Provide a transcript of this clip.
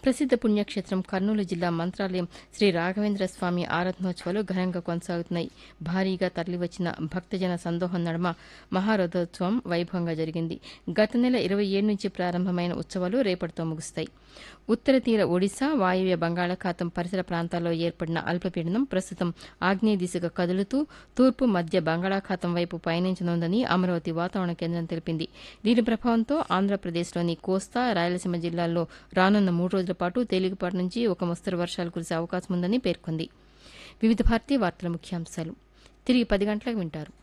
ప్రసిద్ధ పుణ్యక్షేత్రం కర్నూలు జిల్లా మంత్రాలయం శ్రీ రాఘవేంద్ర స్వామి ఆరాధనోత్సవాలు ఘనంగా కొనసాగుతున్నాయి భారీగా తరలివచ్చిన భక్తజన సందోహం నడుమ మహారథోత్సవం వైభవంగా జరిగింది గత నెల ఇరవై ఏడు నుంచి ప్రారంభమైన ఉత్సవాలు రేపటితో ముగుస్తాయి ఉత్తర తీర ఒడిశా వాయువ్య బంగాళాఖాతం పరిసర ప్రాంతాల్లో ఏర్పడిన అల్పపీడనం ప్రస్తుతం ఆగ్నేయ దిశగా కదులుతూ తూర్పు మధ్య బంగాళాఖాతం వైపు పయనించనుందని అమరావతి వాతావరణ కేంద్రం తెలిపింది దీని ప్రభావంతో ఆంధ్రప్రదేశ్లోని కోస్తా రాయలసీమ జిల్లాల్లో రానున్న మూడు రోజుల పాటు తేలికపాటి నుంచి ఒక మోస్తరు వర్షాలు కురిసే అవకాశం ఉందని పేర్కొంది వివిధ భారతీయ వార్తల ముఖ్యాంశాలు తిరిగి పది గంటలకు వింటారు